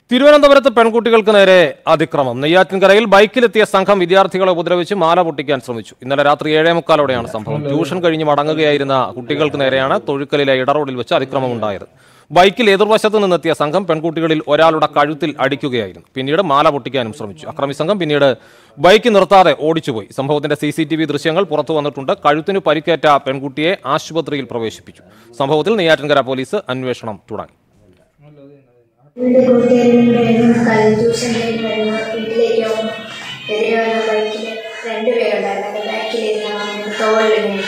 തിരുവനന്തപുരത്ത് പെൺകുട്ടികൾക്ക് നേരെ അതിക്രമം നെയ്യാറ്റിൻകരയിൽ ബൈക്കിലെത്തിയ സംഘം വിദ്യാർത്ഥികളെ ഉപദ്രവിച്ച് മാല പൊട്ടിക്കാൻ ശ്രമിച്ചു ഇന്നലെ രാത്രി ഏഴേ മുക്കാലോടെയാണ് സംഭവം ട്യൂഷൻ കഴിഞ്ഞ് മടങ്ങുകയായിരുന്ന കുട്ടികൾക്ക് നേരെയാണ് തൊഴുക്കലിലെ ഇടറോഡിൽ വെച്ച് അതിക്രമം ഉണ്ടായത് ബൈക്കിൽ എതിർവശത്ത് നിന്നെത്തിയ സംഘം പെൺകുട്ടികളിൽ ഒരാളുടെ കഴുത്തിൽ അടിക്കുകയായിരുന്നു പിന്നീട് മാല പൊട്ടിക്കാനും ശ്രമിച്ചു അക്രമി സംഘം പിന്നീട് ബൈക്ക് നിർത്താതെ ഓടിച്ചുപോയി സംഭവത്തിന്റെ സി സി ടി വി ദൃശ്യങ്ങൾ പുറത്തു വന്നിട്ടുണ്ട് കഴുത്തിന് പരിക്കേറ്റ പെൺകുട്ടിയെ ആശുപത്രിയിൽ പ്രവേശിപ്പിച്ചു സംഭവത്തിൽ നെയ്യാറ്റിൻകര പോലീസ് അന്വേഷണം തുടങ്ങി വീട് കൂട്ടുകാരും കളി ട്യൂഷൻ കഴിഞ്ഞ് വരുന്നു വീട്ടിലേക്ക് പോകുന്നു എതിരെ വന്ന ബൈക്കിൽ രണ്ടുപേരുണ്ടായിരുന്നു ബാക്കിലിരുന്ന തോളിൽ